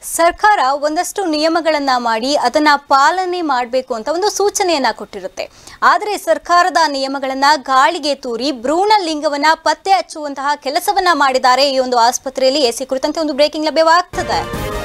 ಸರ್ಕಾರ ಒಂದಷ್ಟು ನಿಯಮಗಳನ್ನ ಮಾಡಿ ಅದನ್ನ ಪಾಲನೆ ಮಾಡಬೇಕು ಅಂತ ಒಂದು ಸೂಚನೆಯನ್ನ ಕೊಟ್ಟಿರುತ್ತೆ ಆದರೆ ಸರ್ಕಾರದ ನಿಯಮಗಳನ್ನ ಗಾಳಿಗೆ ತೂರಿ ಭ್ರೂಣ ಲಿಂಗವನ್ನ ಪತ್ತೆ ಹಚ್ಚುವಂತಹ ಕೆಲಸವನ್ನ ಮಾಡಿದ್ದಾರೆ ಈ ಒಂದು ಆಸ್ಪತ್ರೆಯಲ್ಲಿ ಎಸಿ ಕುರಿತಂತೆ ಒಂದು ಬ್ರೇಕಿಂಗ್ ಲಭ್ಯವಾಗ್ತದೆ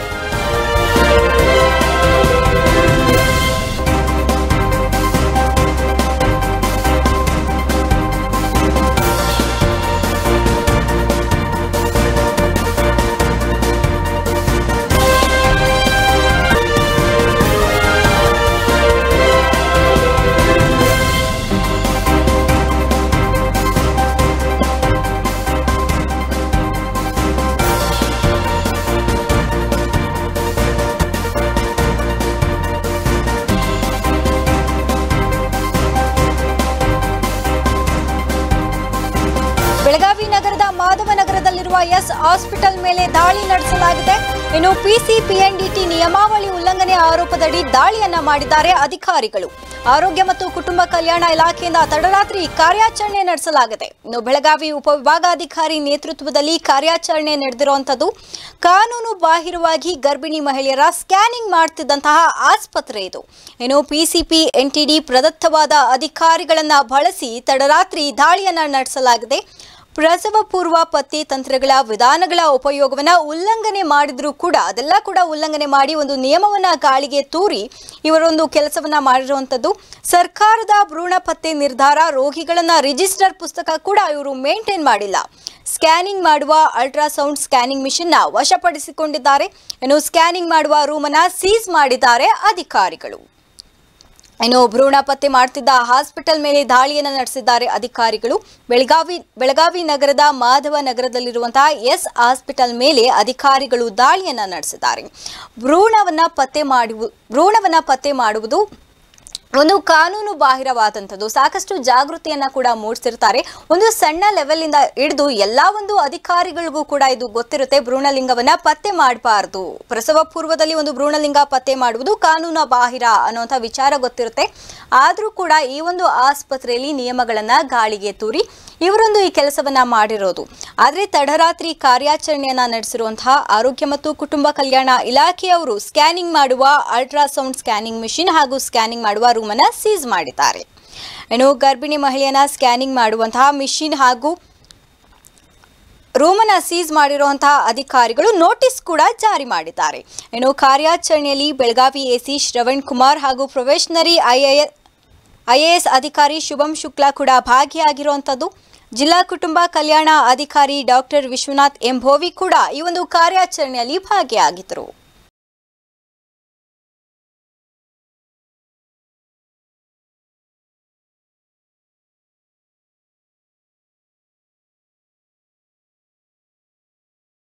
ಬೆಳಗಾವಿ ನಗರದ ಮಾಧವನಗರದಲ್ಲಿರುವ ಎಸ್ ಹಾಸ್ಪಿಟಲ್ ಮೇಲೆ ದಾಳಿ ನಡೆಸಲಾಗಿದೆ ಇನ್ನು ಪಿಸಿಪಿಎನ್ಡಿಟಿ ನಿಯಮಾವಳಿ ಉಲ್ಲಂಘನೆ ಆರೋಪದಡಿ ದಾಳಿಯನ್ನ ಮಾಡಿದ್ದಾರೆ ಅಧಿಕಾರಿಗಳು ಆರೋಗ್ಯ ಮತ್ತು ಕುಟುಂಬ ಕಲ್ಯಾಣ ಇಲಾಖೆಯಿಂದ ತಡರಾತ್ರಿ ಕಾರ್ಯಾಚರಣೆ ನಡೆಸಲಾಗಿದೆ ಇನ್ನು ಬೆಳಗಾವಿ ಉಪವಿಭಾಗಾಧಿಕಾರಿ ನೇತೃತ್ವದಲ್ಲಿ ಕಾರ್ಯಾಚರಣೆ ನಡೆದಿರುವಂತದ್ದು ಕಾನೂನು ಬಾಹಿರವಾಗಿ ಗರ್ಭಿಣಿ ಮಹಿಳೆಯರ ಸ್ಕ್ಯಾನಿಂಗ್ ಮಾಡ್ತಿದ್ದಂತಹ ಆಸ್ಪತ್ರೆ ಇದು ಇನ್ನು ಪಿಸಿಪಿ ಎನ್ಟಿಡಿ ಪ್ರದತ್ತವಾದ ಅಧಿಕಾರಿಗಳನ್ನ ಬಳಸಿ ತಡರಾತ್ರಿ ದಾಳಿಯನ್ನ ನಡೆಸಲಾಗಿದೆ ಪ್ರಸವ ಪೂರ್ವ ಪತ್ತೆ ತಂತ್ರಗಳ ವಿಧಾನಗಳ ಉಪಯೋಗವನ್ನ ಉಲ್ಲಂಘನೆ ಮಾಡಿದ್ರೂ ಕೂಡ ಅದೆಲ್ಲ ಕೂಡ ಉಲ್ಲಂಘನೆ ಮಾಡಿ ಒಂದು ನಿಯಮವನ್ನ ಗಾಳಿಗೆ ತೂರಿ ಇವರೊಂದು ಕೆಲಸವನ್ನ ಮಾಡಿರುವಂತದ್ದು ಸರ್ಕಾರದ ಭ್ರೂಣ ಪತ್ತೆ ನಿರ್ಧಾರ ರೋಗಿಗಳನ್ನ ರಿಜಿಸ್ಟರ್ ಪುಸ್ತಕ ಕೂಡ ಇವರು ಮೇಂಟೈನ್ ಮಾಡಿಲ್ಲ ಸ್ಕ್ಯಾನಿಂಗ್ ಮಾಡುವ ಅಲ್ಟ್ರಾಸೌಂಡ್ ಸ್ಕ್ಯಾನಿಂಗ್ ಮಿಷನ್ನ ವಶಪಡಿಸಿಕೊಂಡಿದ್ದಾರೆ ಇನ್ನು ಸ್ಕ್ಯಾನಿಂಗ್ ಮಾಡುವ ರೂಮನ್ನ ಸೀಸ್ ಮಾಡಿದ್ದಾರೆ ಅಧಿಕಾರಿಗಳು ಇನ್ನು ಭ್ರೂಣ ಪತ್ತೆ ಮಾಡ್ತಿದ್ದ ಹಾಸ್ಪಿಟಲ್ ಮೇಲೆ ದಾಳಿಯನ್ನು ನಡೆಸಿದ್ದಾರೆ ಅಧಿಕಾರಿಗಳು ಬೆಳಗಾವಿ ಬೆಳಗಾವಿ ನಗರದ ಮಾಧವ ನಗರದಲ್ಲಿರುವಂತಹ ಎಸ್ ಹಾಸ್ಪಿಟಲ್ ಮೇಲೆ ಅಧಿಕಾರಿಗಳು ದಾಳಿಯನ್ನ ನಡೆಸಿದ್ದಾರೆ ಭ್ರೂಣವನ್ನ ಪತ್ತೆ ಮಾಡುವ ಭ್ರೂಣವನ್ನ ಪತ್ತೆ ಮಾಡುವುದು ಒಂದು ಕಾನೂನು ಬಾಹಿರವಾದಂಥದ್ದು ಸಾಕಷ್ಟು ಜಾಗೃತಿಯನ್ನ ಕೂಡ ಮೂಡಿಸಿರ್ತಾರೆ ಒಂದು ಸಣ್ಣ ಲೆವೆಲ್ ಇಂದ ಹಿಡಿದು ಎಲ್ಲಾ ಒಂದು ಅಧಿಕಾರಿಗಳಿಗೂ ಕೂಡ ಇದು ಗೊತ್ತಿರುತ್ತೆ ಭ್ರೂಣಲಿಂಗವನ್ನ ಪತ್ತೆ ಮಾಡಬಾರ್ದು ಪ್ರಸವ ಪೂರ್ವದಲ್ಲಿ ಒಂದು ಭ್ರೂಣಲಿಂಗ ಪತ್ತೆ ಮಾಡುವುದು ಕಾನೂನು ಬಾಹಿರ ಅನ್ನುವಂಥ ವಿಚಾರ ಗೊತ್ತಿರುತ್ತೆ ಆದರೂ ಕೂಡ ಈ ಒಂದು ಆಸ್ಪತ್ರೆಯಲ್ಲಿ ನಿಯಮಗಳನ್ನ ಗಾಳಿಗೆ ತೂರಿ ಇವರೊಂದು ಈ ಕೆಲಸವನ್ನ ಮಾಡಿರೋದು ಆದರೆ ತಡರಾತ್ರಿ ಕಾರ್ಯಾಚರಣೆಯನ್ನ ನಡೆಸಿರುವಂತಹ ಆರೋಗ್ಯ ಮತ್ತು ಕುಟುಂಬ ಕಲ್ಯಾಣ ಇಲಾಖೆಯವರು ಸ್ಕ್ಯಾನಿಂಗ್ ಮಾಡುವ ಅಲ್ಟ್ರಾಸೌಂಡ್ ಸ್ಕ್ಯಾನಿಂಗ್ ಮಿಷಿನ್ ಹಾಗೂ ಸ್ಕ್ಯಾನಿಂಗ್ ಮಾಡುವ ರೂಮನ್ನ ಸೀಸ್ ಮಾಡಿದ್ದಾರೆ ಇನ್ನು ಗರ್ಭಿಣಿ ಮಹಿಳೆಯನ್ನ ಸ್ಕ್ಯಾನಿಂಗ್ ಮಾಡುವಂತಹ ಮಿಷಿನ್ ಹಾಗೂ ರೂಮನ್ನ ಸೀಸ್ ಮಾಡಿರುವಂತಹ ಅಧಿಕಾರಿಗಳು ನೋಟಿಸ್ ಕೂಡ ಜಾರಿ ಮಾಡಿದ್ದಾರೆ ಇನ್ನು ಕಾರ್ಯಾಚರಣೆಯಲ್ಲಿ ಬೆಳಗಾವಿ ಎಸಿ ಶ್ರವಣ್ ಕುಮಾರ್ ಹಾಗೂ ಪ್ರೊಬೇಷನರಿ ಐಎ ಐಎಎಸ್ ಅಧಿಕಾರಿ ಶುಭಂ ಶುಕ್ಲಾ ಕೂಡ ಭಾಗಿಯಾಗಿರುವಂಥದ್ದು ಜಿಲ್ಲಾ ಕುಟುಂಬ ಕಲ್ಯಾಣ ಅಧಿಕಾರಿ ಡಾಕ್ಟರ್ ವಿಶ್ವನಾಥ್ ಎಂಭೋವಿ ಕೂಡ ಈ ಒಂದು ಕಾರ್ಯಾಚರಣೆಯಲ್ಲಿ ಭಾಗಿಯಾಗಿದ್ದರು